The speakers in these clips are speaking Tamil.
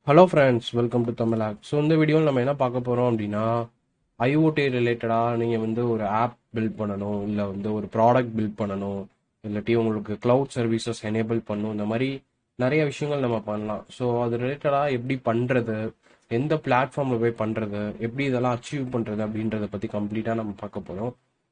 ஹலோ ஃப்ரெண்ட்ஸ் வெல்கம் டு தமிழாக் ஸோ இந்த வீடியோவில் நம்ம என்ன பார்க்க போகிறோம் அப்படின்னா ஐஓடி ரிலேட்டடாக நீங்கள் வந்து ஒரு ஆப் பில்ட் பண்ணணும் இல்லை வந்து ஒரு ப்ராடக்ட் பில்ட் பண்ணணும் இல்லாட்டி உங்களுக்கு க்ளவுட் சர்வீசஸ் எனேபிள் பண்ணணும் இந்த மாதிரி நிறைய விஷயங்கள் நம்ம பண்ணலாம் ஸோ அது ரிலேட்டடாக எப்படி பண்ணுறது எந்த பிளாட்ஃபார்மில் போய் பண்ணுறது எப்படி இதெல்லாம் அச்சீவ் பண்ணுறது அப்படின்றத பற்றி கம்ப்ளீட்டாக நம்ம பார்க்க போகிறோம்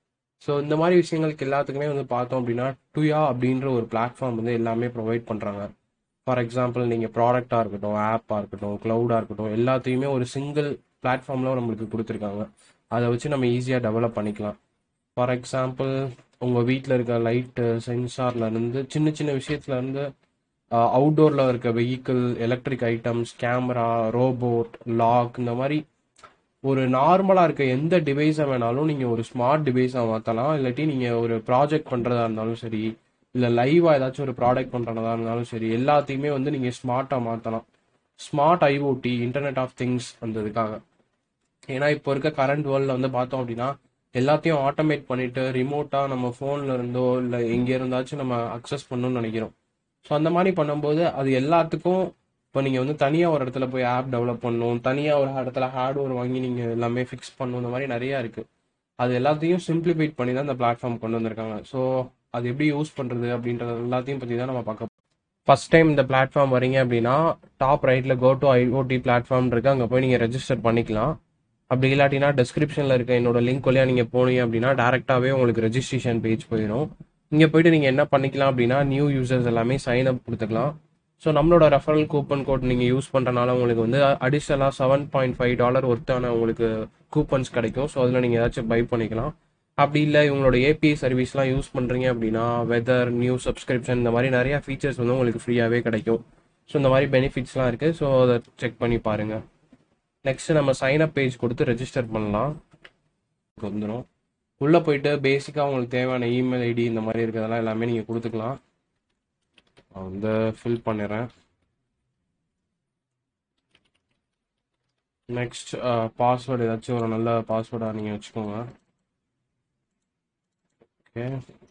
ஸோ இந்த மாதிரி விஷயங்களுக்கு எல்லாத்துக்குமே வந்து பார்த்தோம் அப்படின்னா டுயா அப்படின்ற ஒரு பிளாட்ஃபார்ம் வந்து எல்லாமே ப்ரொவைட் பண்ணுறாங்க ஃபார் எக்ஸாம்பிள் நீங்கள் ப்ராடக்டாக இருக்கட்டும் ஆப்பாக இருக்கட்டும் க்ளவுடாக இருக்கட்டும் எல்லாத்தையுமே ஒரு சிங்கிள் பிளாட்ஃபார்மில் நம்மளுக்கு கொடுத்துருக்காங்க அதை வச்சு நம்ம ஈஸியாக டெவலப் பண்ணிக்கலாம் ஃபார் எக்ஸாம்பிள் உங்கள் வீட்டில் இருக்க லைட்டு சென்சார்லேருந்து சின்ன சின்ன விஷயத்துலேருந்து அவுட்டோரில் இருக்க vehicle electric items camera robot lock இந்த மாதிரி ஒரு நார்மலாக இருக்க எந்த டிவைஸை வேணாலும் நீங்கள் ஒரு ஸ்மார்ட் டிவைஸாக மாற்றலாம் இல்லாட்டி நீங்கள் ஒரு ப்ராஜெக்ட் பண்ணுறதா இருந்தாலும் சரி இல்லை லைவாக ஏதாச்சும் ஒரு ப்ராடக்ட் பண்ணுறதா இருந்தாலும் சரி எல்லாத்தையுமே வந்து நீங்கள் ஸ்மார்ட்டாக மாற்றலாம் smart IoT internet of things வந்ததுக்காக ஏன்னா இப்போ இருக்க கரண்ட் வேர்ல்டில் வந்து பார்த்தோம் அப்படின்னா எல்லாத்தையும் ஆட்டோமேட் பண்ணிட்டு ரிமோட்டாக நம்ம ஃபோனில் இருந்தோ இல்லை எங்கே இருந்தாச்சும் நம்ம அக்சஸ் பண்ணணும்னு நினைக்கிறோம் ஸோ அந்த மாதிரி பண்ணும்போது அது எல்லாத்துக்கும் இப்போ நீங்கள் வந்து தனியாக ஒரு இடத்துல போய் ஆப் டெவலப் பண்ணணும் தனியாக ஒரு இடத்துல ஹார்ட்வேர் வாங்கி நீங்கள் எல்லாமே ஃபிக்ஸ் பண்ணணும் இந்த மாதிரி நிறையா இருக்குது அது எல்லாத்தையும் சிம்பிளிஃபைட் பண்ணி தான் இந்த பிளாட்ஃபார்ம் கொண்டு வந்திருக்காங்க ஸோ அது எப்படி யூஸ் பண்ணுறது அப்படின்றது எல்லாத்தையும் பற்றி தான் நம்ம பார்க்க ஃபர்ஸ்ட் டைம் இந்த பிளாட்ஃபார்ம் வரீங்க அப்படின்னா டாப் ரைட்டில் கோ டு ஐஓடி பிளாட்ஃபார்ம் இருக்குது அங்கே போய் நீங்கள் ரெஜிஸ்டர் பண்ணிக்கலாம் அப்படி இல்லாட்டினா டிஸ்கிரிப்ஷனில் இருக்க என்னோட லிங்க் வழியாக நீங்கள் போனீங்க அப்படின்னா டேரெக்டாகவே உங்களுக்கு ரெஜிஸ்ட்ரேஷன் பேஜ் போயிடும் இங்கே போயிட்டு நீங்கள் என்ன பண்ணிக்கலாம் அப்படின்னா நியூ யூசர்ஸ் எல்லாமே சைன் அப் கொடுத்துக்கலாம் ஸோ நம்மளோட ரெஃபரல் கூப்பன் கோட் நீங்கள் யூஸ் பண்ணுறனால உங்களுக்கு வந்து அடிஷ்னலாக செவன் பாயிண்ட் ஃபைவ் டாலர் ஒர்த்தான உங்களுக்கு கூப்பன்ஸ் கிடைக்கும் ஸோ அதில் நீங்கள் ஏதாச்சும் பை பண்ணிக்கலாம் அப்படி இல்லை இவங்களோட ஏபிஐ சர்வீஸ்லாம் யூஸ் பண்ணுறீங்க அப்படின்னா வெதர் நியூ சப்ஸ்கிரிப்ஷன் இந்த மாதிரி நிறையா ஃபீச்சர்ஸ் வந்து உங்களுக்கு ஃப்ரீயாகவே கிடைக்கும் ஸோ இந்த மாதிரி பெனிஃபிட்ஸ்லாம் இருக்குது ஸோ அதை செக் பண்ணி பாருங்கள் நெக்ஸ்ட் நம்ம சைன் அப் பேஜ் கொடுத்து ரெஜிஸ்டர் பண்ணலாம் வந்துடும் உள்ளே போயிட்டு பேசிக்காக உங்களுக்கு தேவையான இமெயில் ஐடி இந்த மாதிரி இருக்கிறதெல்லாம் எல்லாமே நீங்கள் கொடுத்துக்கலாம் நான் வந்து ஃபில் பண்ணிடுறேன் நெக்ஸ்ட் பாஸ்வேர்டு ஏதாச்சும் ஒரு நல்ல பாஸ்வேர்டாக நீங்கள் வச்சுக்கோங்க ஓகே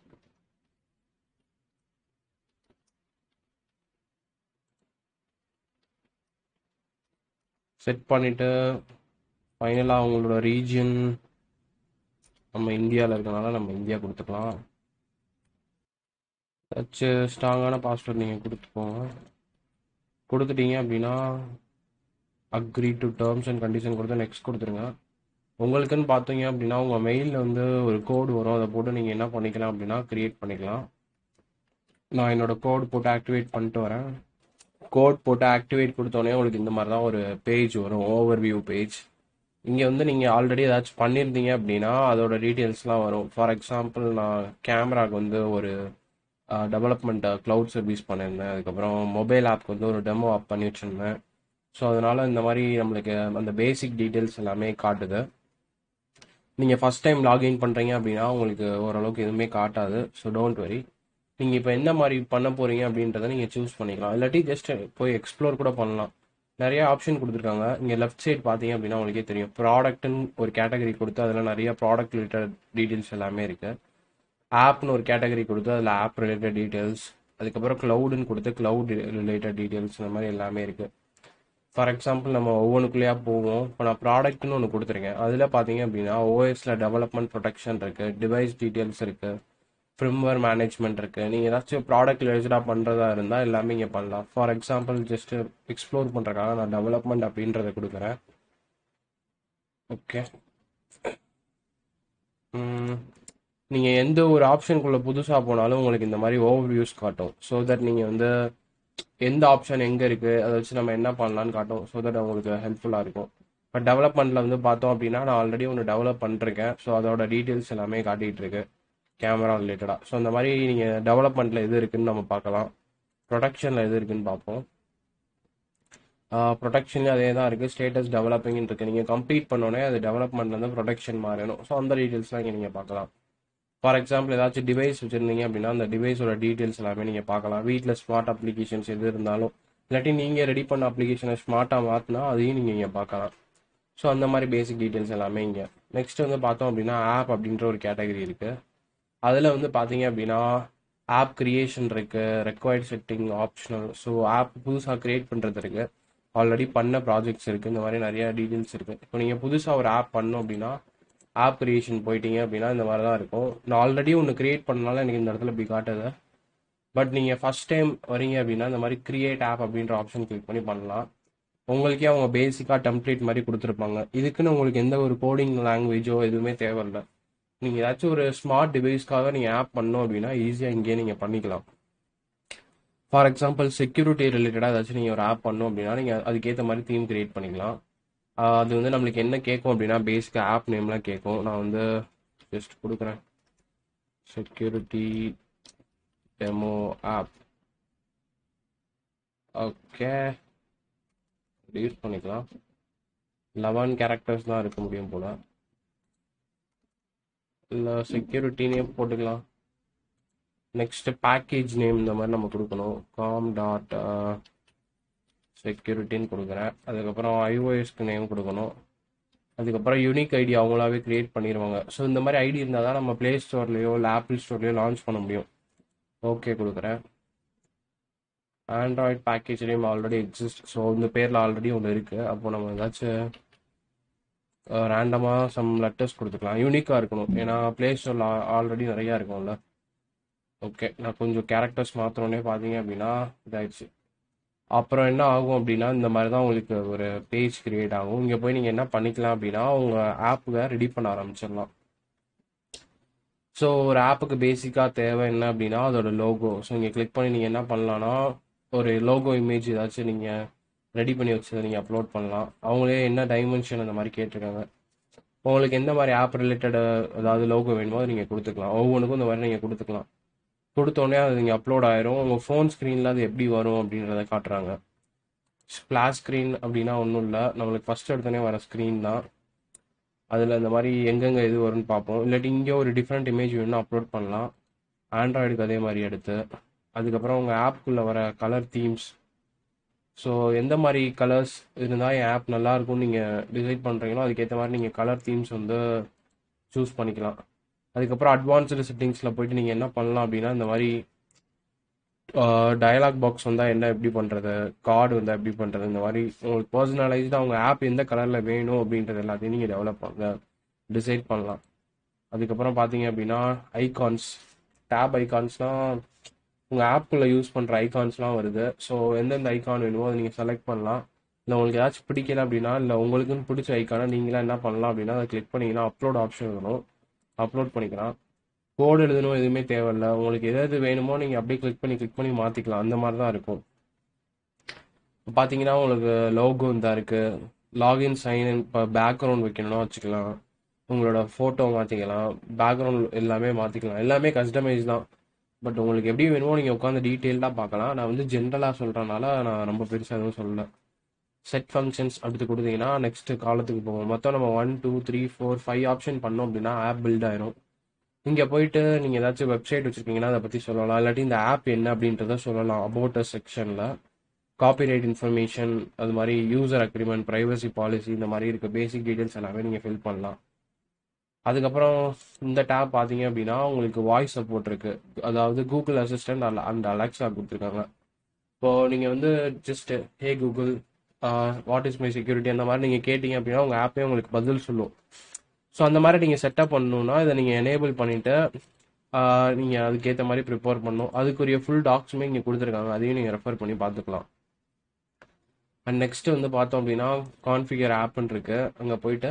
செட் பண்ணிவிட்டு ஃபைனலாக உங்களோட ரீஜியன் நம்ம இந்தியாவில் இருக்கனால நம்ம இந்தியா கொடுத்துக்கலாம் ஏதாச்சும் ஸ்ட்ராங்கான பாஸ்வேர்ட் நீங்கள் கொடுத்துக்கோங்க கொடுத்துட்டீங்க அப்படின்னா agree to terms and condition கொடுத்து நெக்ஸ்ட் கொடுத்துருங்க உங்களுக்குன்னு பார்த்தீங்க அப்படின்னா உங்கள் மெயிலில் வந்து ஒரு கோடு வரும் அதை போட்டு நீங்கள் என்ன பண்ணிக்கலாம் அப்படின்னா க்ரியேட் பண்ணிக்கலாம் நான் என்னோட கோட் போட்டு ஆக்டிவேட் பண்ணிட்டு வரேன் கோட் போட்டு ஆக்டிவேட் கொடுத்தோடனே உங்களுக்கு இந்த மாதிரி தான் ஒரு பேஜ் வரும் ஓவர் வியூ பேஜ் இங்கே வந்து நீங்கள் ஆல்ரெடி ஏதாச்சும் பண்ணியிருந்தீங்க அப்படின்னா அதோட டீட்டெயில்ஸ்லாம் வரும் ஃபார் எக்ஸாம்பிள் நான் கேமராக்கு வந்து ஒரு டெவலப்மெண்ட் க்ளவுட் சர்வீஸ் பண்ணியிருந்தேன் அதுக்கப்புறம் மொபைல் ஆப்க்கு வந்து ஒரு டெமோ ஆப் பண்ணி வச்சுருந்தேன் ஸோ அதனால் இந்த மாதிரி நம்மளுக்கு அந்த பேசிக் டீட்டெயில்ஸ் எல்லாமே காட்டுது நீங்கள் ஃபஸ்ட் டைம் லாகின் பண்ணுறீங்க அப்படின்னா உங்களுக்கு ஓரளவுக்கு எதுவுமே காட்டாது ஸோ டோன்ட் வரி நீங்கள் இப்போ எந்த மாதிரி பண்ண போகிறீங்க அப்படின்றத நீங்கள் சூஸ் பண்ணிக்கலாம் இல்லாட்டி ஜஸ்ட் போய் எக்ஸ்ப்ளோர் கூட பண்ணலாம் நிறைய ஆப்ஷன் கொடுத்துருக்காங்க இங்கே லெஃப்ட் சைட் பார்த்தீங்க அப்படின்னா உங்களுக்கே தெரியும் ப்ராடக்ட்னு ஒரு கேட்டகரி கொடுத்து அதில் நிறைய ப்ராடக்ட் ரிலேட்டட் டீட்டெயில்ஸ் எல்லாமே இருக்குது ஆப்னு ஒரு கேட்டகரி கொடுத்து அதில் ஆப் ரிலேட்டட் டீட்டெயில்ஸ் அதுக்கப்புறம் க்ளவுடுன்னு கொடுத்து க்ளவுட் ரிலேட்டட் டீட்டெயில்ஸ் இந்த மாதிரி எல்லாமே இருக்குது ஃபார் எக்ஸாம்பிள் நம்ம ஒவ்வொன்றுக்குள்ளேயா போவோம் இப்போ நான் ப்ராடக்ட்னு ஒன்று கொடுத்துருக்கேன் அதில் பார்த்தீங்க அப்படின்னா ஓஎஸில் டெவலப்மெண்ட் ப்ரொடெக்ஷன் இருக்குது டிவைஸ் டீட்டெயில்ஸ் இருக்குது ஃப்ரிம்வேர் மேனேஜ்மெண்ட் இருக்குது நீங்கள் ஏதாச்சும் ப்ராடக்ட் ரிலேட்டடாக பண்ணுறதா இருந்தால் எல்லாமே இங்கே பண்ணலாம் ஃபார் எக்ஸாம்பிள் ஜஸ்ட்டு எக்ஸ்ப்ளோர் பண்ணுறக்காக நான் டெவலப்மெண்ட் அப்படின்றத கொடுக்குறேன் ஓகே நீங்கள் எந்த ஒரு ஆப்ஷனுக்குள்ளே புதுசாக போனாலும் உங்களுக்கு இந்த மாதிரி ஓவர் வியூஸ் காட்டும் ஸோ தட் நீங்கள் வந்து எந்த ஆப்ஷன் எங்கே இருக்குது அதை வச்சு நம்ம என்ன பண்ணலான்னு காட்டும் ஸோ தட் உங்களுக்கு ஹெல்ப்ஃபுல்லாக இருக்கும் பட் டெவலப்மெண்ட்டில் வந்து பார்த்தோம் அப்படின்னா நான் ஆல்ரெடி ஒன்று டெவலப் பண்ணிருக்கேன் ஸோ அதோட டீட்டெயில்ஸ் எல்லாமே காட்டிகிட்டு இருக்கு கேமரா ரிலேட்டடாக ஸோ இந்த மாதிரி நீங்கள் டெவலப்மெண்ட்டில் எது இருக்குன்னு நம்ம பார்க்கலாம் ப்ரொடக்ஷனில் எது இருக்குன்னு பார்ப்போம் ப்ரொடக்ஷன்லேயும் அதே தான் இருக்குது ஸ்டேட்டஸ் டெவலப்பிங் இருக்குது நீங்கள் கம்ப்ளீட் பண்ணோன்னே அது டெவலப்மெண்ட்லேருந்து ப்ரொடக்ஷன் மாறணும் ஸோ அந்த டீட்டெயில்ஸ்லாம் இங்கே நீங்கள் பார்க்கலாம் ஃபார் எக்ஸாம்பிள் ஏதாச்சும் டிவைஸ் வச்சுருந்தீங்க அப்படின்னா அந்த டிவைஸோட டீட்டெயில்ஸ் எல்லாமே நீங்கள் பார்க்கலாம் வீட்டில் ஸ்மார்ட் அப்ளிகேஷன்ஸ் எது இருந்தாலும் இல்லாட்டி நீங்கள் ரெடி பண்ண அப்ளிகேஷனை ஸ்மார்ட்டாக மாற்றினா அதையும் நீங்கள் இங்கே பார்க்கலாம் ஸோ அந்த மாதிரி பேசிக் டீட்டெயில்ஸ் எல்லாமே இங்கே நெக்ஸ்ட் வந்து பார்த்தோம் அப்படின்னா ஆப் அப்படின்ற ஒரு கேட்டகரி இருக்குது அதில் வந்து பார்த்தீங்க அப்படின்னா ஆப் கிரியேஷன் இருக்குது required setting optional so app புதுசாக க்ரியேட் பண்ணுறது இருக்குது ஆல்ரெடி பண்ண ப்ராஜெக்ட்ஸ் இருக்குது இந்த மாதிரி நிறைய டீட்டெயில்ஸ் இருக்குது இப்போ நீங்கள் புதுசாக ஒரு ஆப் பண்ணோம் அப்படின்னா ஆப் கிரியேஷன் போயிட்டீங்க அப்படின்னா இந்த மாதிரி தான் இருக்கும் நான் ஆல்ரெடி ஒன்று கிரியேட் பண்ணனால எனக்கு இந்த இடத்துல இப்படி காட்டுது பட் நீங்கள் ஃபஸ்ட் டைம் வரீங்க அப்படின்னா இந்த மாதிரி கிரியேட் ஆப் அப்படின்ற ஆப்ஷன் கிளிக் பண்ணி பண்ணலாம் உங்களுக்கே அவங்க பேசிக்காக டெம்ப்ளேட் மாதிரி கொடுத்துருப்பாங்க இதுக்குன்னு உங்களுக்கு எந்த ஒரு கோடிங் லாங்குவேஜோ எதுவுமே தேவையில்லை நீங்கள் ஏதாச்சும் ஒரு ஸ்மார்ட் டிவைஸ்க்காக நீங்கள் ஆப் பண்ணோம் அப்படின்னா ஈஸியாக இங்கேயே நீங்கள் பண்ணிக்கலாம் ஃபார் எக்ஸாம்பிள் செக்யூரிட்டி ரிலேட்டடாக ஏதாச்சும் நீங்கள் ஒரு ஆப் பண்ணோம் அப்படின்னா நீங்கள் அதுக்கேற்ற மாதிரி தீம் கிரியேட் பண்ணிக்கலாம் ஆஹ் அது வந்து நம்மளுக்கு என்ன கேட்கும் அப்படின்னா பேசிக்காக ஆப் நேம்லாம் கேட்கும் நான் வந்து ஜஸ்ட் கொடுக்குறேன் security demo app okay use பண்ணிக்கலாம் லெவன் கேரக்டர்ஸ் தான் இருக்க முடியும் போல இல்லை செக்யூரிட்டினே போட்டுக்கலாம் நெக்ஸ்ட் பேக்கேஜ் நேம் இந்த மாதிரி நம்ம கொடுக்கணும் காம் டாட் செக்யூரிட்டின்னு கொடுக்குறேன் அதுக்கப்புறம் ஐஓஎஸ்க்கு நேம் கொடுக்கணும் அதுக்கப்புறம் யூனிக் ஐடி அவங்களாவே கிரியேட் பண்ணிடுவாங்க ஸோ இந்த மாதிரி ஐடி இருந்தால் தான் நம்ம ப்ளே ஸ்டோர்லேயோ இல்லை ஆப்பிள் ஸ்டோர்லேயோ லான்ச் பண்ண முடியும் ஓகே கொடுக்குறேன் android package name already exist so இந்த பேரில் ஆல்ரெடி ஒன்று இருக்குது அப்போ நம்ம ஏதாச்சும் ரேண்டமாக சம் லெட்டர்ஸ் கொடுத்துக்கலாம் யூனிக்காக இருக்கணும் ஏன்னா ப்ளே ஸ்டோரில் ஆல்ரெடி நிறையா இருக்கும்ல ஓகே நான் கொஞ்சம் கேரக்டர்ஸ் மாத்திரனே பார்த்தீங்க அப்படின்னா இதாயிடுச்சு அப்புறம் என்ன ஆகும் அப்படின்னா இந்த மாதிரி தான் உங்களுக்கு ஒரு பேஜ் கிரியேட் ஆகும் இங்கே போய் நீங்கள் என்ன பண்ணிக்கலாம் அப்படின்னா உங்கள் ஆப்புவை ரெடி பண்ண ஆரம்பிச்சிடலாம் ஸோ ஒரு ஆப்புக்கு பேசிக்காக தேவை என்ன அப்படின்னா அதோட லோகோ ஸோ இங்கே கிளிக் பண்ணி நீங்கள் என்ன பண்ணலான்னா ஒரு லோகோ இமேஜ் ஏதாச்சும் நீங்கள் ரெடி பண்ணி வச்சதை நீங்கள் அப்லோட் பண்ணலாம் அவங்களே என்ன டைமென்ஷன் அந்த மாதிரி கேட்டிருக்காங்க உங்களுக்கு எந்த மாதிரி ஆப் ரிலேட்டட் ஏதாவது லோகோ வேணுமோ அதை நீங்கள் கொடுத்துக்கலாம் ஒவ்வொன்றுக்கும் இந்த மாதிரி நீங்கள் கொடுத்துக்கலாம் கொடுத்தோடனே அது நீங்கள் அப்லோட் ஆயிரும் உங்கள் ஃபோன் ஸ்க்ரீனில் அது எப்படி வரும் அப்படின்றத காட்டுறாங்க ஸ்பிளாஷ் ஸ்க்ரீன் அப்படின்னா ஒன்றும் இல்லை நம்மளுக்கு ஃபஸ்ட் எடுத்தோடனே வர ஸ்க்ரீன் தான் அதில் இந்த மாதிரி எங்கெங்கே இது வரும்னு பார்ப்போம் இல்லாட்டி இங்கே ஒரு டிஃப்ரெண்ட் இமேஜ் வேணும்னா அப்லோட் பண்ணலாம் ஆண்ட்ராய்டுக்கு அதே மாதிரி எடுத்து அதுக்கப்புறம் உங்கள் ஆப்புக்குள்ளே வர கலர் தீம்ஸ் ஸோ எந்த மாதிரி கலர்ஸ் இருந்தால் என் ஆப் நல்லா இருக்கும்னு நீங்கள் டிசைட் பண்ணுறீங்களோ அதுக்கேற்ற மாதிரி நீங்கள் கலர் தீம்ஸ் வந்து சூஸ் பண்ணிக்கலாம் அதுக்கப்புறம் அட்வான்ஸ்டு செட்டிங்ஸில் போயிட்டு நீங்கள் என்ன பண்ணலாம் அப்படின்னா இந்த மாதிரி டயலாக் பாக்ஸ் வந்தால் என்ன எப்படி பண்ணுறது கார்டு வந்தால் எப்படி பண்ணுறது இந்த மாதிரி உங்களுக்கு பர்சனலைஸ்டாக உங்கள் ஆப் எந்த கலரில் வேணும் அப்படின்றது எல்லாத்தையும் நீங்கள் டெவலப் பண்ண டிசைட் பண்ணலாம் அதுக்கப்புறம் பார்த்தீங்க அப்படின்னா ஐகான்ஸ் டேப் ஐகான்ஸ்லாம் உங்கள் ஆப்புக்குள்ளே யூஸ் பண்ணுற ஐகான்ஸ்லாம் வருது ஸோ எந்தெந்த ஐகான் வேணுமோ அதை நீங்கள் செலக்ட் பண்ணலாம் இல்லை உங்களுக்கு ஏதாச்சும் பிடிக்கல அப்படின்னா இல்லை உங்களுக்குன்னு பிடிச்ச ஐக்கானை நீங்களாம் என்ன பண்ணலாம் அப்படின்னா அதை கிளிக் பண்ணிங்கன்னா அப்லோட் ஆப்ஷன் வரும் அப்லோட் பண்ணிக்கலாம் கோடு எழுதணும் எதுவுமே தேவையில்ல உங்களுக்கு எது எது வேணுமோ நீங்கள் அப்படியே கிளிக் பண்ணி கிளிக் பண்ணி மாற்றிக்கலாம் அந்த மாதிரி தான் இருக்கும் பார்த்தீங்கன்னா உங்களுக்கு லோகோ தான் இருக்குது லாகின் சைன் இப்போ பேக்ரவுண்ட் வைக்கணும்னா வச்சுக்கலாம் உங்களோட ஃபோட்டோ மாற்றிக்கலாம் பேக்ரவுண்ட் எல்லாமே மாற்றிக்கலாம் எல்லாமே கஸ்டமைஸ் தான் பட் உங்களுக்கு எப்படி வேணுமோ நீங்கள் உட்காந்து டீட்டெயில்டாக பார்க்கலாம் நான் வந்து ஜென்ரலாக சொல்கிறனால நான் ரொம்ப பெருசாக எதுவும் சொல்லலை செட் ஃபங்க்ஷன்ஸ் அடுத்து கொடுத்தீங்கன்னா நெக்ஸ்ட் காலத்துக்கு போவோம் மொத்தம் நம்ம one two three four five option பண்ணோம் அப்படின்னா ஆப் பில்ட் ஆயிரும் இங்கே போயிட்டு நீங்கள் ஏதாச்சும் வெப்சைட் வச்சுருக்கீங்கன்னா அதை பற்றி சொல்லலாம் இல்லாட்டி இந்த ஆப் என்ன அப்படின்றத சொல்லலாம் அபவுட் அ செக்ஷனில் காப்பிரைட் இன்ஃபர்மேஷன் அது மாதிரி யூசர் அக்ரிமெண்ட் ப்ரைவசி பாலிசி இந்த மாதிரி இருக்க பேசிக் டீட்டெயில்ஸ் எல்லாமே நீங்கள் ஃபில் பண்ணலாம் அதுக்கப்புறம் இந்த டேப் பார்த்தீங்க அப்படின்னா உங்களுக்கு வாய்ஸ் சப்போர்ட் இருக்கு அதாவது கூகுள் அசிஸ்டன்ட் அண்ட் அலெக்ஸா கொடுத்துருக்காங்க இப்போ நீங்கள் வந்து just hey Google what is my security அந்த மாதிரி நீங்கள் கேட்டிங்க அப்படின்னா உங்கள் ஆப்பே உங்களுக்கு பதில் சொல்லும் ஸோ அந்த மாதிரி நீங்கள் செட்டப் பண்ணணுன்னா இதை நீங்கள் எனேபிள் பண்ணிவிட்டு நீங்கள் அதுக்கேற்ற மாதிரி ப்ரிப்பேர் பண்ணணும் அதுக்குரிய ஃபுல் டாக்ஸுமே இங்கே கொடுத்துருக்காங்க அதையும் நீங்கள் ரெஃபர் பண்ணி பார்த்துக்கலாம் அண்ட் நெக்ஸ்ட் வந்து பார்த்தோம் அப்படின்னா கான்ஃபிகர் ஆப்னு இருக்கு அங்கே போயிட்டு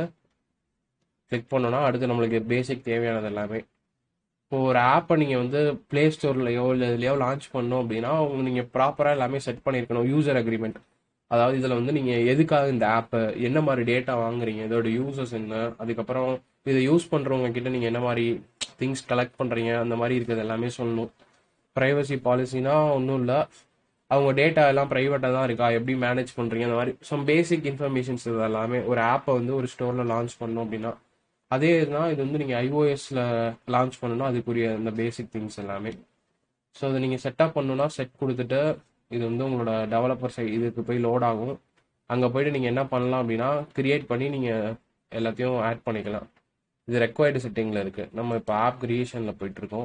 கிளிக் பண்ணோன்னா அடுத்து நம்மளுக்கு பேசிக் தேவையானது எல்லாமே இப்போ ஒரு ஆப்பை நீங்கள் வந்து ப்ளே ஸ்டோர்லையோ இல்லை இதுலையோ லான்ச் பண்ணோம் அப்படின்னா அவங்க நீங்கள் ப்ராப்பராக எல்லாமே செட் பண்ணியிருக்கணும் யூசர் அக்ரிமெண்ட் அதாவது இதில் வந்து நீங்கள் எதுக்காக இந்த ஆப்பை என்ன மாதிரி டேட்டா வாங்குறீங்க இதோட யூசர்ஸ் என்ன அதுக்கப்புறம் இதை யூஸ் பண்ணுறவங்க கிட்ட நீங்கள் என்ன மாதிரி திங்ஸ் கலெக்ட் பண்ணுறீங்க அந்த மாதிரி இருக்கிறது எல்லாமே சொல்லணும் ப்ரைவசி பாலிசினா ஒன்றும் இல்லை அவங்க டேட்டா எல்லாம் ப்ரைவேட்டாக தான் இருக்கா எப்படி மேனேஜ் பண்ணுறீங்க அந்த மாதிரி சம் பேசிக் இன்ஃபர்மேஷன்ஸ் இது எல்லாமே ஒரு ஆப்பை வந்து ஒரு ஸ்டோரில் லான்ச் பண்ணோம் அப்படின்னா அதே இதுதான் இது வந்து நீங்கள் ஐஓஎஸில் லான்ச் பண்ணணும் அதுக்குரிய இந்த பேசிக் திங்ஸ் எல்லாமே ஸோ அதை நீங்கள் செட்டப் பண்ணணும்னா செட் கொடுத்துட்டு இது வந்து உங்களோட டெவலப்பர் சைட் இதுக்கு போய் லோட் ஆகும் அங்கே போயிட்டு நீங்கள் என்ன பண்ணலாம் அப்படின்னா கிரியேட் பண்ணி நீங்கள் எல்லாத்தையும் ஆட் பண்ணிக்கலாம் இது ரெக்வயர்டு செட்டிங்கில் இருக்குது நம்ம இப்போ ஆப் கிரியேஷனில் போயிட்டுருக்கோம்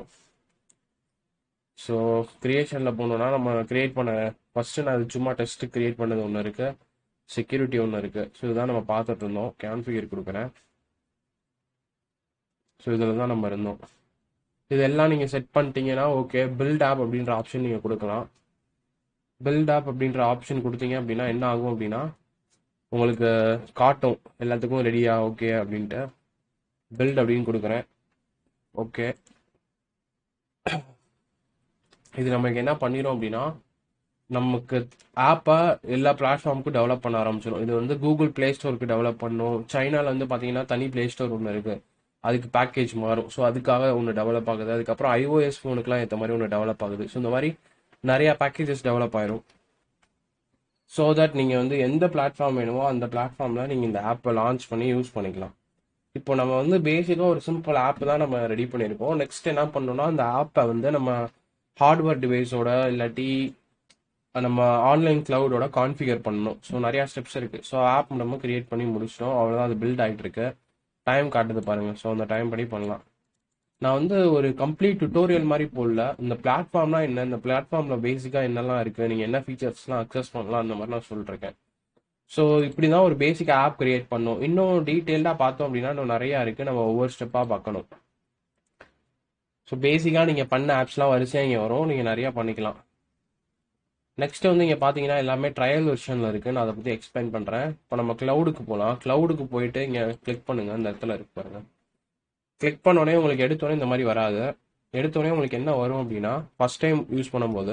ஸோ கிரியேஷனில் போனோம்னா நம்ம கிரியேட் பண்ண ஃபஸ்ட்டு நான் அது சும்மா டெஸ்ட்டு கிரியேட் பண்ணது ஒன்று இருக்குது செக்யூரிட்டி ஒன்று இருக்கு ஸோ இதுதான் நம்ம பார்த்துட்டு இருந்தோம் கான்ஃபிகர் கொடுக்குறேன் ஸோ இதில் தான் நம்ம இருந்தோம் இதெல்லாம் நீங்கள் செட் பண்ணிட்டீங்கன்னா ஓகே பில்ட் ஆப் அப்படின்ற ஆப்ஷன் நீங்கள் கொடுக்கலாம் பில்ட் ஆப் அப்படின்ற ஆப்ஷன் கொடுத்தீங்க அப்படின்னா என்ன ஆகும் அப்படின்னா உங்களுக்கு காட்டும் எல்லாத்துக்கும் ரெடியா ஓகே அப்படின்ட்டு பில்ட் அப்படின்னு கொடுக்குறேன் ஓகே இது நமக்கு என்ன பண்ணிடும் அப்படின்னா நமக்கு ஆப்பை எல்லா பிளாட்ஃபார்முக்கும் டெவலப் பண்ண ஆரம்பிச்சிடும் இது வந்து கூகுள் ப்ளே ஸ்டோருக்கு டெவலப் பண்ணும் சைனால வந்து பார்த்தீங்கன்னா தனி ப்ளே ஸ்டோர் ஒன்று இருக்கு அதுக்கு பேக்கேஜ் மாறும் ஸோ அதுக்காக ஒன்று டெவலப் ஆகுது அதுக்கப்புறம் ஐஓஎஸ் ஃபோனுக்குலாம் ஏற்ற மாதிரி ஒன்று டெவலப் ஆகுது ஸோ இந்த மாதிரி நிறைய பேக்கேஜஸ் டெவலப் ஆயிரும் ஸோ தட் நீங்கள் வந்து எந்த பிளாட்ஃபார்ம் வேணுமோ அந்த பிளாட்ஃபார்மில் நீங்கள் இந்த ஆப்பை லான்ச் பண்ணி யூஸ் பண்ணிக்கலாம் இப்போ நம்ம வந்து பேசிக்காக ஒரு சிம்பிள் ஆப் தான் நம்ம ரெடி பண்ணியிருக்கோம் நெக்ஸ்ட் என்ன பண்ணோம்னா அந்த ஆப்பை வந்து நம்ம ஹார்ட்வேர் டிவைஸோட இல்லாட்டி நம்ம ஆன்லைன் கிளவுடோட கான்ஃபிகர் பண்ணணும் ஸோ நிறையா ஸ்டெப்ஸ் இருக்குது ஸோ ஆப் நம்ம கிரியேட் பண்ணி முடிச்சிட்டோம் அவ்வளோதான் அது பில்ட் ஆகிட்டு இருக்கு டைம் காட்டுது பாருங்க ஸோ அந்த டைம் படி பண்ணலாம் நான் வந்து ஒரு கம்ப்ளீட் டுட்டோரியல் மாதிரி போடல இந்த பிளாட்ஃபார்ம்னா என்ன இந்த பிளாட்ஃபார்மில் பேசிக்காக என்னெல்லாம் இருக்குது நீங்கள் என்ன ஃபீச்சர்ஸ்லாம் அக்சஸ் பண்ணலாம் அந்த மாதிரி நான் சொல்லிருக்கேன் ஸோ இப்படி தான் ஒரு பேசிக் ஆப் கிரியேட் பண்ணோம் இன்னும் டீட்டெயில்டாக பார்த்தோம் அப்படின்னா இன்னும் நிறையா இருக்குது நம்ம ஒவ்வொரு ஸ்டெப்பாக பார்க்கணும் ஸோ பேசிக்காக நீங்கள் பண்ண ஆப்ஸ்லாம் வரிசையாக இங்கே வரும் நீங்கள் நிறையா பண்ணிக்கலாம் நெக்ஸ்ட் வந்து இங்கே பார்த்தீங்கன்னா எல்லாமே ட்ரையல் வெர்ஷனில் இருக்குது நான் அதை பற்றி எக்ஸ்பிளைன் பண்ணுறேன் இப்போ நம்ம க்ளவுடுக்கு போகலாம் க்ளவுடுக்கு போயிட்டு இங்கே கிளிக் பண்ணுங்கள் அந்த இடத்துல இருக்கு பாருங்க கிளிக் பண்ணோடனே உங்களுக்கு எடுத்தோடனே இந்த மாதிரி வராது எடுத்தோடனே உங்களுக்கு என்ன வரும் அப்படின்னா ஃபர்ஸ்ட் டைம் யூஸ் பண்ணும்போது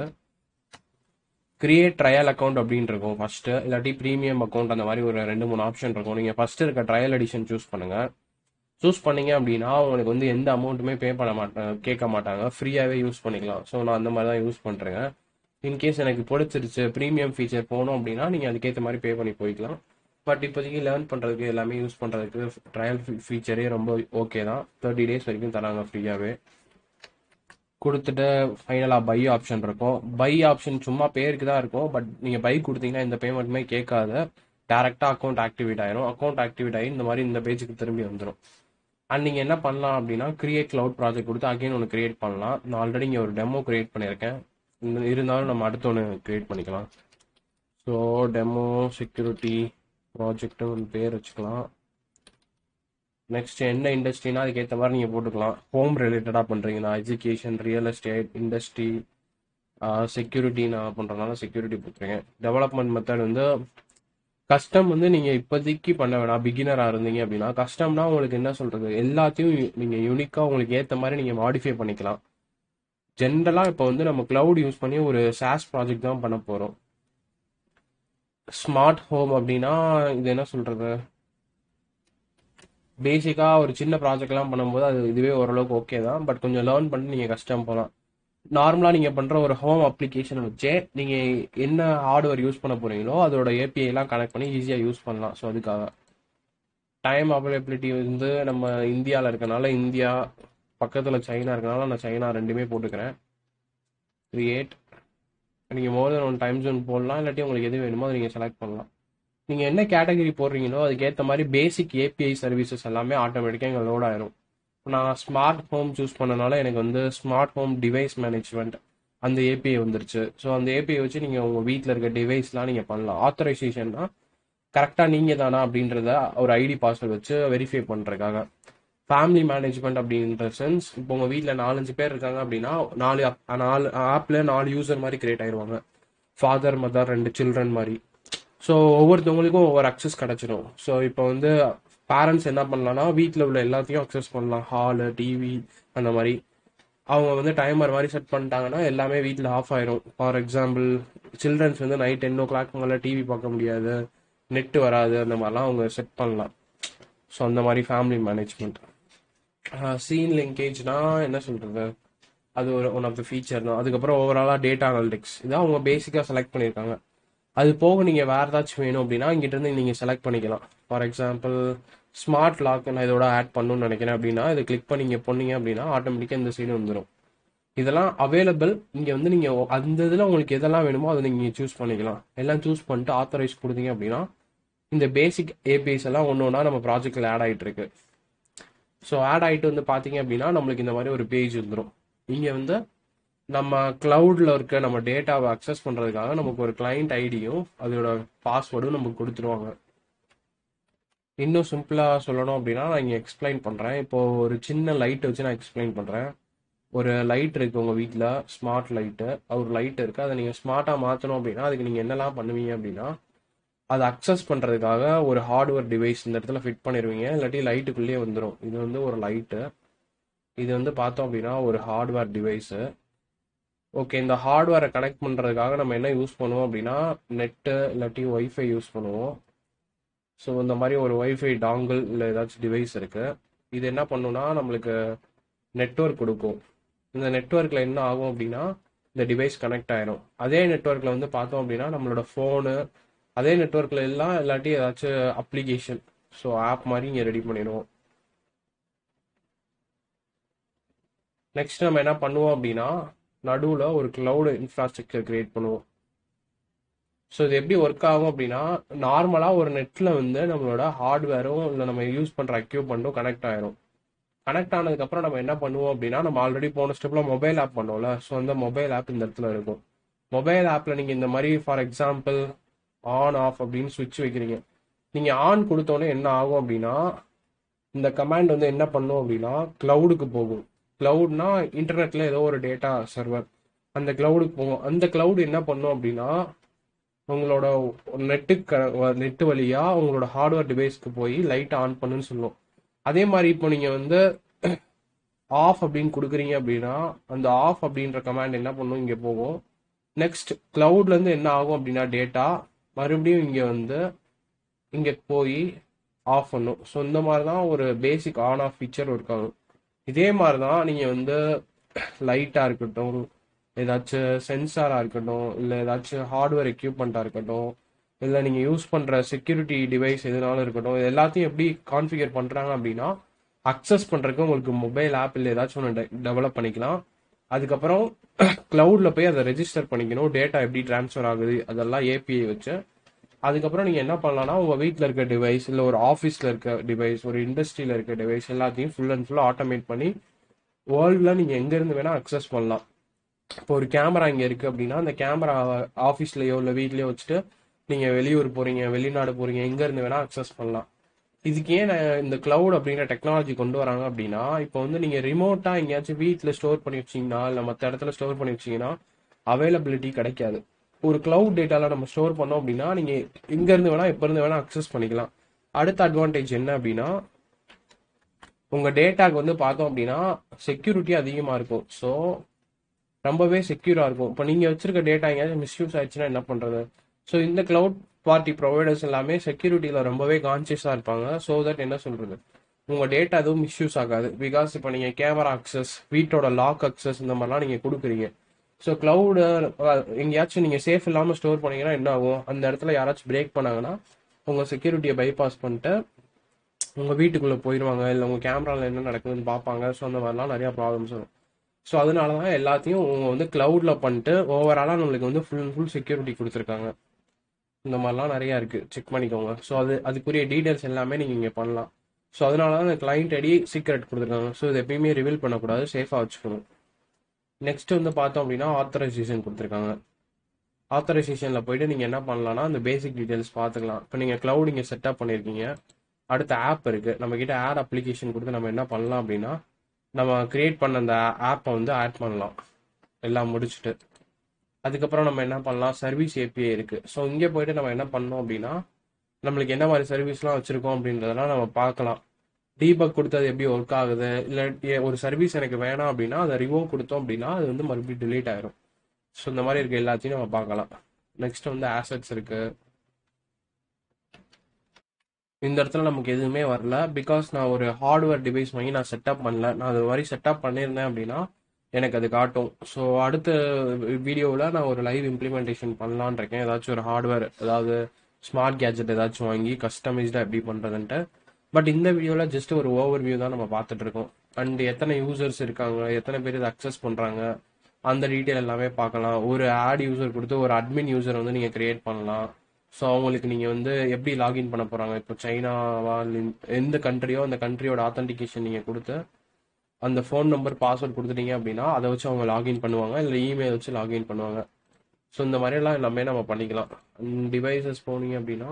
கிரியேட் ட்ரையல் அக்கௌண்ட் அப்படின்னு இருக்கும் ஃபர்ஸ்ட் இல்லாட்டி ப்ரீமியம் அக்கௌண்ட் அந்த மாதிரி ஒரு ரெண்டு மூணு ஆப்ஷன் இருக்கும் நீங்கள் ஃபர்ஸ்ட் இருக்க ட்ரையல் எடிஷன் சூஸ் பண்ணுங்க சூஸ் பண்ணீங்க அப்படின்னா உங்களுக்கு வந்து எந்த அமௌண்ட்டுமே பே பண்ண மாட்டாங்க கேட்க மாட்டாங்க ஃப்ரீயாகவே யூஸ் பண்ணிக்கலாம் ஸோ நான் அந்த மாதிரி தான் யூஸ் பண்ணுறேங்க இன்கேஸ் எனக்கு பிடிச்சிருச்சு ப்ரீமியம் ஃபீச்சர் போகணும் அப்படின்னா நீங்கள் அதுக்கேற்ற மாதிரி பே பண்ணி போய்க்கலாம் பட் இப்போதைக்கு லேர்ன் பண்ணுறதுக்கு எல்லாமே யூஸ் பண்ணுறதுக்கு ட்ரையல் ஃபீச்சரே ரொம்ப ஓகே தான் தேர்ட்டி டேஸ் வரைக்கும் தராங்க ஃப்ரீயாகவே கொடுத்துட்டு ஃபைனலாக பை ஆப்ஷன் இருக்கும் பை ஆப்ஷன் சும்மா பேருக்கு தான் இருக்கும் பட் நீங்கள் பை கொடுத்தீங்கன்னா இந்த பேமெண்ட்டுமே கேட்காத டேரெக்டாக அக்கௌண்ட் ஆக்டிவேட் ஆயிரும் அக்கௌண்ட் ஆக்டிவேட் ஆகி இந்த மாதிரி இந்த பேஜுக்கு திரும்பி வந்துடும் அண்ட் நீங்கள் என்ன பண்ணலாம் அப்படின்னா கிரியேட் க்ளவுட் ப்ராஜெக்ட் கொடுத்து அகைன் ஒன்று கிரியேட் பண்ணலாம் நான் ஆல்ரெடி இங்கே ஒரு டெமோ கிரியேட் பண்ணியிருக்கேன் இந்த- இருந்தாலும் நம்ம அடுத்து ஒன்று கிரியேட் பண்ணிக்கலாம் ஸோ டெமோ செக்யூரிட்டி ப்ராஜெக்ட்னு ஒரு பேர் வச்சுக்கலாம் நெக்ஸ்ட் என்ன இண்டஸ்ட்ரினா அதுக்கேற்ற மாதிரி நீங்கள் போட்டுக்கலாம் ஹோம் ரிலேட்டடாக பண்ணுறீங்கன்னா education real estate industry security நான் பண்ணுறதுனால செக்யூரிட்டி போட்டுருங்க டெவலப்மெண்ட் மெத்தட் வந்து கஸ்டம் வந்து நீங்கள் இப்போதைக்கு பண்ண வேணாம் பிகினராக இருந்தீங்க அப்படின்னா கஸ்டம்னா உங்களுக்கு என்ன சொல்கிறது எல்லாத்தையும் நீங்கள் யூனிக்காக உங்களுக்கு ஏற்ற மாதிரி நீங்கள் மாடிஃபை பண்ணிக்கலாம் ஜென்ரலாக இப்போ வந்து நம்ம cloud யூஸ் பண்ணி ஒரு சாஸ் ப்ராஜெக்ட் தான் பண்ண போகிறோம் ஸ்மார்ட் ஹோம் அப்படின்னா இது என்ன சொல்கிறது பேசிக்காக ஒரு சின்ன ப்ராஜெக்ட்லாம் பண்ணும்போது அது இதுவே ஓரளவுக்கு ஓகே தான் பட் கொஞ்சம் லேர்ன் பண்ணி நீங்கள் கஷ்டம் போகலாம் நார்மலாக நீங்கள் பண்ணுற ஒரு ஹோம் அப்ளிகேஷனை வச்சே நீங்கள் என்ன ஹார்ட்வேர் யூஸ் பண்ண போகிறீங்களோ அதோட API எல்லாம் கனெக்ட் பண்ணி ஈஸியாக யூஸ் பண்ணலாம் ஸோ அதுக்காக டைம் அவைலபிலிட்டி வந்து நம்ம இந்தியாவில் இருக்கனால இந்தியா பக்கத்தில் சைனா இருக்கனால நான் சைனா ரெண்டுமே போட்டுக்கிறேன் கிரியேட் நீங்கள் more then one time zone போடலாம் இல்லாட்டி உங்களுக்கு எது வேணுமோ அதை நீங்கள் செலக்ட் பண்ணலாம் நீங்கள் என்ன கேட்டகரி போடுறீங்களோ அதுக்கேற்ற மாதிரி பேசிக் ஏபிஐ சர்வீசஸ் எல்லாமே ஆட்டோமேட்டிக்காக இங்கே லோட் ஆயிரும் நான் ஸ்மார்ட் ஹோம் சூஸ் பண்ணனால எனக்கு வந்து ஸ்மார்ட் ஹோம் டிவைஸ் மேனேஜ்மெண்ட் அந்த ஏபிஐ வந்துருச்சு ஸோ அந்த ஏபிஐ வச்சு நீங்கள் உங்கள் வீட்டில் இருக்க டிவைஸ்லாம் நீங்கள் பண்ணலாம் ஆத்தரைசேஷன்னா கரெக்டாக நீங்கள் தானா அப்படின்றத ஒரு ஐடி பாஸ்வேர்ட் வச்சு வெரிஃபை பண்ணுறதுக்காக ஃபேமிலி மேனேஜ்மெண்ட் அப்படின்ற சென்ஸ் இப்போ உங்கள் வீட்டில் நாலஞ்சு பேர் இருக்காங்க அப்படின்னா நாலு app- நாலு ஆப்பில் நாலு யூசர் மாதிரி கிரியேட் ஆயிடுவாங்க ஃபாதர் மதர் ரெண்டு சில்ட்ரன் மாதிரி ஸோ ஒவ்வொருத்தவங்களுக்கும் ஒவ்வொரு அக்சஸ் கிடச்சிரும் ஸோ இப்போ வந்து பேரண்ட்ஸ் என்ன பண்ணலாம்னா வீட்டில் உள்ள எல்லாத்தையும் அக்சஸ் பண்ணலாம் ஹாலு டிவி அந்த மாதிரி அவங்க வந்து டைமர் மாதிரி செட் பண்ணிட்டாங்கன்னா எல்லாமே வீட்டில் ஆஃப் ஆயிரும் ஃபார் எக்ஸாம்பிள் சில்ட்ரன்ஸ் வந்து நைட் டென் ஓ கிளாக் மேலே டிவி பார்க்க முடியாது நெட்டு வராது அந்த மாதிரிலாம் அவங்க செட் பண்ணலாம் ஸோ அந்த மாதிரி ஃபேமிலி மேனேஜ்மெண்ட் சீன் லிங்கேஜ்னா என்ன சொல்றது அது ஒரு ஒன் ஆஃப் த ஃபீச்சர் தான் அதுக்கப்புறம் ஓவராலாக டேட்டா அனாலிட்டிக்ஸ் இதான் அவங்க பேசிக்காக செலக்ட் பண்ணியிருக்காங்க அது போக நீங்கள் வேறு ஏதாச்சும் வேணும் அப்படின்னா இங்கிட்ட இருந்து நீங்கள் செலக்ட் பண்ணிக்கலாம் ஃபார் எக்ஸாம்பிள் ஸ்மார்ட் லாக் நான் இதோட ஆட் பண்ணணும்னு நினைக்கிறேன் அப்படின்னா இதை கிளிக் பண்ணி நீங்கள் பண்ணீங்க அப்படின்னா ஆட்டோமேட்டிக்காக இந்த சைடு வந்துடும் இதெல்லாம் அவைலபிள் இங்கே வந்து நீங்கள் அந்த இதில் உங்களுக்கு எதெல்லாம் வேணுமோ அதை நீங்கள் சூஸ் பண்ணிக்கலாம் எல்லாம் சூஸ் பண்ணிட்டு ஆத்தரைஸ் கொடுத்தீங்க அப்படின்னா இந்த பேசிக் ஏபிஐஸ் எல்லாம் ஒன்று ஒன்றா நம்ம ப்ராஜெக்டில் ஆட் ஆகிட்டு இருக்கு ஸோ ஆட் ஆகிட்டு வந்து பார்த்தீங்க அப்படின்னா நம்மளுக்கு இந்த மாதிரி ஒரு பேஜ் வந்துடும் இங்கே வந்து நம்ம கிளவுட்ல இருக்க நம்ம டேட்டாவை அக்சஸ் பண்றதுக்காக நமக்கு ஒரு கிளைண்ட் ஐடியும் அதோட பாஸ்வேர்டும் நமக்கு கொடுத்துருவாங்க இன்னும் சிம்பிளா சொல்லணும் அப்படின்னா நான் இங்க எக்ஸ்பிளைன் பண்றேன் இப்போ ஒரு சின்ன லைட் வச்சு நான் எக்ஸ்பிளைன் பண்றேன் ஒரு லைட் இருக்கு உங்க வீட்டில் ஸ்மார்ட் லைட்டு ஒரு லைட் இருக்கு அதை நீங்க ஸ்மார்ட்டா மாத்தணும் அப்படின்னா அதுக்கு நீங்க என்னெல்லாம் பண்ணுவீங்க அப்படின்னா அதை அக்சஸ் பண்றதுக்காக ஒரு ஹார்ட்வேர் டிவைஸ் இந்த இடத்துல ஃபிட் பண்ணிடுவீங்க இல்லாட்டி லைட்டுக்குள்ளேயே வந்துடும் இது வந்து ஒரு லைட்டு இது வந்து பார்த்தோம் அப்படின்னா ஒரு ஹார்ட்வேர் டிவைஸு ஓகே இந்த ஹார்ட்வேரை கனெக்ட் பண்ணுறதுக்காக நம்ம என்ன யூஸ் பண்ணுவோம் அப்படின்னா நெட்டு இல்லாட்டி ஒய்ஃபை யூஸ் பண்ணுவோம் ஸோ இந்த மாதிரி ஒரு ஒய்ஃபை டாங்கிள் இல்லை ஏதாச்சும் டிவைஸ் இருக்கு இது என்ன பண்ணுன்னா நம்மளுக்கு நெட்வொர்க் கொடுக்கும் இந்த நெட்வொர்க்கில் என்ன ஆகும் அப்படின்னா இந்த டிவைஸ் கனெக்ட் ஆயிரும் அதே நெட்வொர்க்கில் வந்து பார்த்தோம் அப்படின்னா நம்மளோட ஃபோனு அதே நெட்வொர்க்கில் எல்லாம் இல்லாட்டி ஏதாச்சும் அப்ளிகேஷன் ஸோ ஆப் மாதிரி இங்கே ரெடி பண்ணிடுவோம் நெக்ஸ்ட் நம்ம என்ன பண்ணுவோம் அப்படின்னா நடுவில் ஒரு கிளவுட் இன்ஃப்ராஸ்ட்ரக்சர் கிரியேட் பண்ணுவோம் ஸோ இது எப்படி ஒர்க் ஆகும் அப்படின்னா நார்மலாக ஒரு நெட்டில் வந்து நம்மளோட ஹார்ட்வேரும் இல்லை நம்ம யூஸ் பண்ணுற எக்யூப்மெண்ட்டும் கனெக்ட் ஆயிரும் கனெக்ட் ஆனதுக்கப்புறம் நம்ம என்ன பண்ணுவோம் அப்படின்னா நம்ம ஆல்ரெடி போன ஸ்டெப்பில் மொபைல் ஆப் பண்ணோம்ல ஸோ அந்த மொபைல் ஆப் இந்த இடத்துல இருக்கும் மொபைல் ஆப்பில் நீங்கள் இந்த மாதிரி ஃபார் எக்ஸாம்பிள் ஆன் ஆஃப் அப்படின்னு சுவிட்ச் வைக்கிறீங்க நீங்கள் ஆன் கொடுத்தோன்னே என்ன ஆகும் அப்படின்னா இந்த கமாண்ட் வந்து என்ன பண்ணும் அப்படின்னா கிளவுடுக்கு போகும் கிளவுட்னா இன்டர்நெட்ல ஏதோ ஒரு டேட்டா சர்வர் அந்த கிளவுடுக்கு போகும் அந்த கிளவுட் என்ன பண்ணும் அப்படின்னா உங்களோட நெட்டுக்கு நெட்டு வழியா உங்களோட ஹார்ட்வேர் டிவைஸ்க்கு போய் லைட் ஆன் பண்ணுன்னு சொல்லும் அதே மாதிரி இப்போ நீங்க வந்து ஆஃப் அப்படின்னு கொடுக்குறீங்க அப்படின்னா அந்த ஆஃப் அப்படின்ற கமாண்ட் என்ன பண்ணும் இங்க போகும் நெக்ஸ்ட் கிளவுட்ல இருந்து என்ன ஆகும் அப்படின்னா டேட்டா மறுபடியும் இங்க வந்து இங்க போய் ஆஃப் பண்ணும் ஸோ இந்த மாதிரி தான் ஒரு basic on off feature work ஆகும் இதே மாதிரி தான் நீங்கள் வந்து லைட்டாக இருக்கட்டும் ஏதாச்சும் சென்சாராக இருக்கட்டும் இல்லை ஏதாச்சும் ஹார்ட்வேர் எக்யூப்மெண்ட்டாக இருக்கட்டும் இல்லை நீங்கள் யூஸ் பண்ணுற செக்யூரிட்டி டிவைஸ் எதுனாலும் இருக்கட்டும் இது எல்லாத்தையும் எப்படி கான்ஃபிகர் பண்ணுறாங்க அப்படின்னா அக்சஸ் பண்ணுறதுக்கு உங்களுக்கு மொபைல் ஆப் இல்லை ஏதாச்சும் ஒன்று டெவலப் பண்ணிக்கலாம் அதுக்கப்புறம் க்ளவுடில் போய் அதை ரெஜிஸ்டர் பண்ணிக்கணும் டேட்டா எப்படி ட்ரான்ஸ்ஃபர் ஆகுது அதெல்லாம் ஏபிஐ வச்சு அதுக்கப்புறம் நீங்கள் என்ன பண்ணலாம்னா உங்கள் வீட்டில் இருக்க டிவைஸ் இல்லை ஒரு ஆஃபீஸில் இருக்க டிவைஸ் ஒரு இண்டஸ்ட்ரியில் இருக்க டிவைஸ் எல்லாத்தையும் ஃபுல் அண்ட் ஃபுல்லாக ஆட்டோமேட் பண்ணி வேர்ல்டில் நீங்கள் எங்கேருந்து வேணால் அக்சஸ் பண்ணலாம் இப்போ ஒரு கேமரா இங்கே இருக்குது அப்படின்னா அந்த கேமரா ஆஃபீஸ்லேயோ இல்லை வீட்லேயோ வச்சுட்டு நீங்கள் வெளியூர் போகிறீங்க வெளிநாடு போகிறீங்க எங்கேருந்து வேணால் அக்சஸ் பண்ணலாம் இதுக்கு ஏன் நான் இந்த கிளவுட் அப்படிங்கிற டெக்னாலஜி கொண்டு வராங்க அப்படின்னா இப்போ வந்து நீங்கள் ரிமோட்டாக எங்கேயாச்சும் வீட்டில் ஸ்டோர் பண்ணி வச்சிங்கன்னா இல்லை மற்ற இடத்துல ஸ்டோர் பண்ணி வச்சிங்கன்னா அவைலபிலிட்டி கிடைக்காது ஒரு கிளவுட் டேட்டால நம்ம ஸ்டோர் பண்ணோம் அப்படின்னா நீங்க எங்க இருந்து வேணா எப்ப இருந்து வேணா அக்சஸ் பண்ணிக்கலாம் அடுத்த அட்வான்டேஜ் என்ன அப்படின்னா உங்க டேட்டாக்கு வந்து பார்த்தோம் அப்படின்னா செக்யூரிட்டி அதிகமா இருக்கும் ஸோ ரொம்பவே செக்யூரா இருக்கும் இப்போ நீங்க வச்சிருக்க டேட்டா எங்கேயாச்சும் மிஸ்யூஸ் ஆயிடுச்சுன்னா என்ன பண்றது ஸோ இந்த கிளவுட் பார்ட்டி ப்ரொவைடர்ஸ் எல்லாமே செக்யூரிட்டியில ரொம்பவே கான்சியஸா இருப்பாங்க ஸோ தட் என்ன சொல்றது உங்க டேட்டா எதுவும் மிஸ்யூஸ் ஆகாது பிகாஸ் இப்போ நீங்க கேமரா அக்சஸ் வீட்டோட லாக் அக்சஸ் இந்த மாதிரிலாம் நீங்க கொடுக்குறீங்க ஸோ கிளவுடு எங்கேயாச்சும் நீங்கள் சேஃப் இல்லாமல் ஸ்டோர் பண்ணீங்கன்னா என்ன ஆகும் அந்த இடத்துல யாராச்சும் பிரேக் பண்ணாங்கன்னா உங்கள் செக்யூரிட்டியை பைபாஸ் பண்ணிட்டு உங்கள் வீட்டுக்குள்ளே போயிடுவாங்க இல்லை உங்கள் கேமராவில் என்ன நடக்குதுன்னு பார்ப்பாங்க ஸோ அந்த மாதிரிலாம் நிறையா ப்ராப்ளம்ஸ் வரும் ஸோ அதனால தான் எல்லாத்தையும் உங்க வந்து கிளவுடில் பண்ணிட்டு ஓவராலாக நம்மளுக்கு வந்து ஃபுல் அண்ட் ஃபுல் செக்யூரிட்டி கொடுத்துருக்காங்க இந்த மாதிரிலாம் நிறையா இருக்குது செக் பண்ணிக்கோங்க ஸோ அது அதுக்குரிய டீட்டெயில்ஸ் எல்லாமே நீங்கள் இங்கே பண்ணலாம் ஸோ அதனால தான் அந்த கிளைண்ட் ஐடி சீக்ரெட் கொடுத்துருக்காங்க ஸோ இது எப்பயுமே ரிவீல் பண்ணக்கூடாது சேஃபாக வச்சுக்கணும் நெக்ஸ்ட் வந்து பார்த்தோம் அப்படின்னா ஆத்தரைசேஷன் கொடுத்துருக்காங்க ஆத்தரைசேஷனில் போயிட்டு நீங்கள் என்ன பண்ணலாம்னா அந்த பேசிக் டீட்டெயில்ஸ் பார்த்துக்கலாம் இப்போ நீங்கள் க்ளவுட் இங்கே செட்டப் பண்ணியிருக்கீங்க அடுத்த ஆப் இருக்குது நம்ம கிட்ட ஆட் அப்ளிகேஷன் கொடுத்து நம்ம என்ன பண்ணலாம் அப்படின்னா நம்ம கிரியேட் பண்ண அந்த ஆப்பை வந்து ஆட் பண்ணலாம் எல்லாம் முடிச்சுட்டு அதுக்கப்புறம் நம்ம என்ன பண்ணலாம் சர்வீஸ் ஏபிஐ இருக்குது ஸோ இங்கே போயிட்டு நம்ம என்ன பண்ணோம் அப்படின்னா நம்மளுக்கு என்ன மாதிரி சர்வீஸ்லாம் வச்சுருக்கோம் அப்படின்றதெல்லாம் நம்ம பார்க்கலாம் டீபக் கொடுத்தது எப்படி ஒர்க் ஆகுது இல்லை ஒரு சர்வீஸ் எனக்கு வேணாம் அப்படின்னா அதை ரிவோவ் கொடுத்தோம் அப்படின்னா அது வந்து மறுபடியும் டிலீட் ஆயிரும் ஸோ இந்த மாதிரி இருக்க எல்லாத்தையும் நம்ம பார்க்கலாம் நெக்ஸ்ட் வந்து ஆசட்ஸ் இருக்கு இந்த இடத்துல நமக்கு எதுவுமே வரல பிகாஸ் நான் ஒரு ஹார்ட்வேர் டிவைஸ் வாங்கி நான் செட்டப் பண்ணல நான் அது மாதிரி செட்டப் பண்ணியிருந்தேன் அப்படின்னா எனக்கு அது காட்டும் ஸோ அடுத்த வீடியோவில் நான் ஒரு லைவ் இம்ப்ளிமெண்டேஷன் பண்ணலான் இருக்கேன் ஏதாச்சும் ஒரு ஹார்ட்வேர் அதாவது ஸ்மார்ட் கேஜெட் ஏதாச்சும் வாங்கி கஸ்டமைஸ்டாக எப்படி பண்ணுறதுன்ட்டு பட் இந்த வீடியோவில் ஜஸ்ட் ஒரு ஓவர் வியூ தான் நம்ம பார்த்துட்டு இருக்கோம் அண்ட் எத்தனை யூசர்ஸ் இருக்காங்க எத்தனை பேர் இதை அக்சஸ் பண்ணுறாங்க அந்த டீட்டெயில் எல்லாமே பார்க்கலாம் ஒரு ஆட் யூசர் கொடுத்து ஒரு அட்மின் யூசர் வந்து நீங்கள் கிரியேட் பண்ணலாம் ஸோ அவங்களுக்கு நீங்கள் வந்து எப்படி லாகின் பண்ண போகிறாங்க இப்போ சைனாவா எந்த கண்ட்ரியோ அந்த கண்ட்ரியோட ஆத்தன்டிகேஷன் நீங்கள் கொடுத்து அந்த ஃபோன் நம்பர் பாஸ்வேர்ட் கொடுத்துட்டீங்க அப்படின்னா அதை வச்சு அவங்க லாகின் பண்ணுவாங்க இல்லை இமெயில் வச்சு லாகின் பண்ணுவாங்க ஸோ இந்த மாதிரியெல்லாம் எல்லாமே நம்ம பண்ணிக்கலாம் டிவைசஸ் போனீங்க அப்படின்னா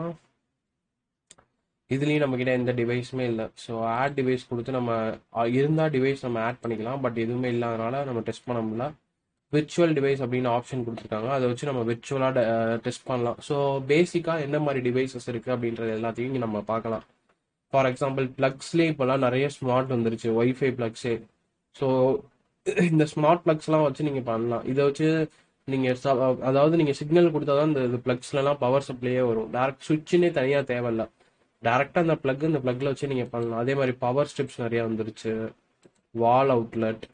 இதுலேயும் நம்மக்கிட்ட எந்த டிவைஸுமே இல்லை ஸோ ஆட் டிவைஸ் கொடுத்து நம்ம இருந்தால் டிவைஸ் நம்ம ஆட் பண்ணிக்கலாம் பட் எதுவுமே இல்லாதனால நம்ம டெஸ்ட் பண்ண முடியல விர்ச்சுவல் டிவைஸ் அப்படின்னு ஆப்ஷன் கொடுத்துருக்காங்க அதை வச்சு நம்ம விர்ச்சுவலாக டெஸ்ட் பண்ணலாம் ஸோ பேசிக்காக என்ன மாதிரி டிவைசஸ் இருக்குது அப்படின்றது எல்லாத்தையும் இங்கே நம்ம பார்க்கலாம் ஃபார் எக்ஸாம்பிள் ப்ளக்ஸ்லேயே இப்போல்லாம் நிறைய ஸ்மார்ட் வந்துருச்சு ஒய்ஃபை ப்ளக்ஸே ஸோ இந்த ஸ்மார்ட் ப்ளக்ஸ்லாம் வச்சு நீங்கள் பண்ணலாம் இதை வச்சு நீங்கள் அதாவது நீங்கள் சிக்னல் கொடுத்தா தான் இந்த ப்ளக்ஸ்லலாம் பவர் சப்ளையே வரும் டேரக்ட் சுவிட்சுன்னே தனியாக தேவையில்ல டேரெக்டாக அந்த ப்ளக் இந்த ப்ளக்கில் வச்சு நீங்கள் பண்ணலாம் அதே மாதிரி பவர் ஸ்ட்ரிப்ஸ் நிறையா வந்துருச்சு வால் அவுட்லெட்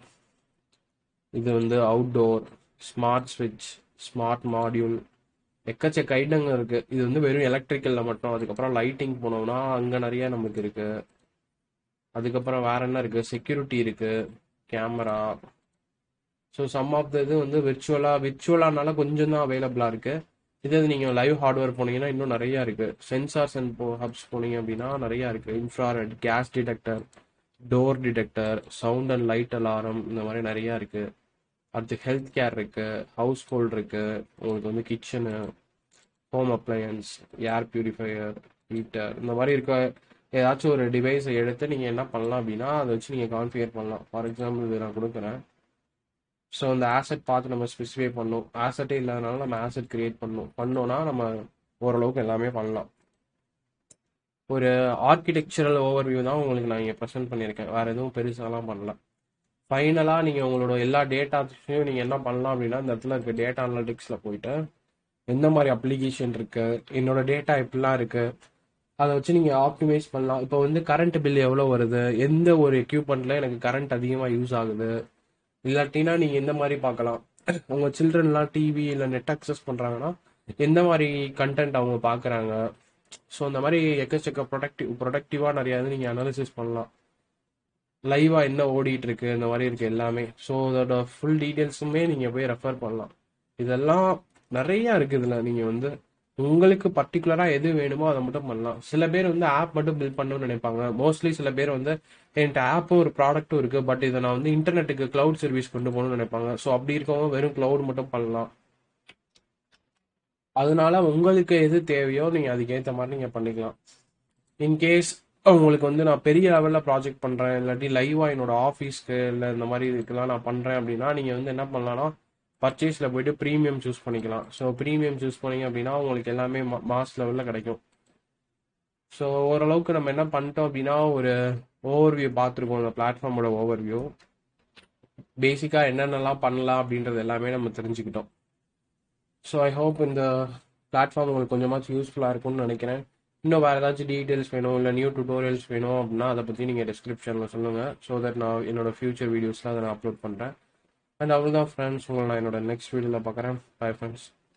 இது வந்து அவுட்டோர் ஸ்மார்ட் ஸ்விட்ச் ஸ்மார்ட் மாடியூல் எக்கச்சக்க ஐட்டங்க இருக்கு இது வந்து வெறும் எலக்ட்ரிக்கல்ல மட்டும் அதுக்கப்புறம் லைட்டிங் போனோம்னா அங்க நிறைய நமக்கு இருக்கு அதுக்கப்புறம் வேற என்ன இருக்கு செக்யூரிட்டி இருக்கு camera so some of the இது வந்து விர்ச்சுவலா விர்ச்சுவலானால கொஞ்சம் தான் அவைலபிளா இருக்கு இதே நீங்க லைவ் ஹார்ட்வேர் போனீங்கன்னா இன்னும் நிறைய இருக்கு சென்சார்ஸ் அண்ட் போ ஹப்ஸ் போனீங்க அப்படின்னா நிறைய இருக்கு infrared gas detector door detector sound and light alarm இந்த மாதிரி நிறைய இருக்கு அடுத்து ஹெல்த் கேர் இருக்கு ஹவுஸ் ஹோல்ட் இருக்கு உங்களுக்கு வந்து kitchen home appliances air purifier heater இந்த மாதிரி இருக்க ஏதாச்சும் ஒரு டிவைஸை எடுத்து நீங்கள் என்ன பண்ணலாம் அப்படின்னா அதை வச்சு நீங்கள் கான்ஃபிகர் பண்ணலாம் ஃபார் எக்ஸாம்பிள் இது நான் கொடுக்குறேன் ஸோ அந்த ஆசெட் பார்த்து நம்ம ஸ்பெசிஃபை பண்ணணும் ஆசெட்டே இல்லாதனால நம்ம ஆசெட் கிரியேட் பண்ணணும் பண்ணோன்னா நம்ம ஓரளவுக்கு எல்லாமே பண்ணலாம் ஒரு ஆர்கிடெக்சரல் ஓவர்வியூ தான் உங்களுக்கு நான் இங்கே ப்ரெசென்ட் பண்ணியிருக்கேன் வேறு எதுவும் பெருசாலாம் பண்ணல ஃபைனலாக நீங்கள் உங்களோட எல்லா டேட்டாஸையும் நீங்கள் என்ன பண்ணலாம் அப்படின்னா இந்த இடத்துல இருக்க டேட்டா அனலிட்டிக்ஸில் போயிட்டு எந்த மாதிரி அப்ளிகேஷன் இருக்கு என்னோட டேட்டா எப்படிலாம் இருக்கு அதை வச்சு நீங்கள் ஆப்டிமைஸ் பண்ணலாம் இப்போ வந்து கரண்ட் பில் எவ்வளோ வருது எந்த ஒரு எக்யூப்மெண்ட்ல எனக்கு கரண்ட் அதிகமாக யூஸ் ஆகுது இல்லாட்டினா நீங்கள் எந்த மாதிரி பார்க்கலாம் உங்கள் சில்ட்ரன்லாம் டிவி இல்லை நெட் அக்சஸ் பண்ணுறாங்கன்னா எந்த மாதிரி கண்டென்ட் அவங்க பார்க்குறாங்க ஸோ இந்த மாதிரி எக்கச்சக்க ப்ரொடக்டிவ் ப்ரொடக்டிவாக நிறையா இது நீங்கள் அனாலிசிஸ் பண்ணலாம் லைவா என்ன ஓடிட்டு இருக்கு இந்த மாதிரி இருக்கு எல்லாமே ஸோ அதோட ஃபுல் டீட்டெயில்ஸுமே நீங்க போய் ரெஃபர் பண்ணலாம் இதெல்லாம் நிறைய இருக்கு இதுல நீங்க வந்து உங்களுக்கு பர்டிகுலரா எது வேணுமோ அதை மட்டும் பண்ணலாம் சில பேர் வந்து ஆப் மட்டும் பில்ட் பண்ணணும்னு நினைப்பாங்க மோஸ்ட்லி சில பேர் வந்து என்கிட்ட ஆப்பும் ஒரு ப்ராடக்ட்டும் இருக்கு பட் இதை நான் வந்து இன்டர்நெட்டுக்கு கிளவுட் சர்வீஸ் கொண்டு போகணும்னு நினைப்பாங்க ஸோ அப்படி இருக்கவங்க வெறும் கிளவுட் மட்டும் பண்ணலாம் அதனால உங்களுக்கு எது தேவையோ நீங்க அதுக்கேற்ற மாதிரி நீங்க பண்ணிக்கலாம் இன்கேஸ் உங்களுக்கு வந்து நான் பெரிய லெவலில் ப்ராஜெக்ட் பண்ணுறேன் இல்லாட்டி லைவாக என்னோட ஆஃபீஸ்க்கு இல்லை இந்த மாதிரி இதுக்கெல்லாம் நான் பண்ணுறேன் அப்படின்னா நீங்கள் வந்து என்ன பண்ணலாம்னா பர்ச்சேஸில் போயிட்டு ப்ரீமியம் சூஸ் பண்ணிக்கலாம் ஸோ ப்ரீமியம் சூஸ் பண்ணீங்க அப்படின்னா உங்களுக்கு எல்லாமே மாஸ் லெவலில் கிடைக்கும் ஸோ ஓரளவுக்கு நம்ம என்ன பண்ணிட்டோம் அப்படின்னா ஒரு ஓவர்வியூ பார்த்துருக்கோம் அந்த பிளாட்ஃபார்மோட ஓவர்வியூ பேசிக்காக என்னென்னலாம் பண்ணலாம் அப்படின்றது எல்லாமே நம்ம தெரிஞ்சுக்கிட்டோம் ஸோ ஐ ஹோப் இந்த பிளாட்ஃபார்ம் உங்களுக்கு கொஞ்சமாச்சும் யூஸ்ஃபுல்லாக இருக்கும்னு நினைக்கிறேன் இன்னும் வேறு ஏதாச்சும் டீட்டெயில்ஸ் வேணும் இல்லை நியூ டுட்டோரியல்ஸ் வேணும் அப்படின்னா அதை பற்றி நீங்கள் டிஸ்கிரிப்ஷனில் சொல்லுங்கள் ஸோ தட் நான் என்னோட ஃபியூச்சர் வீடியோஸில் அதை நான் அப்லோட் பண்ணுறேன் அண்ட் அவ்வளோதான் ஃப்ரெண்ட்ஸ் உங்களை நான் என்னோட நெக்ஸ்ட் வீடியோவில் பார்க்குறேன் பை ஃப்ரெண்ட்ஸ்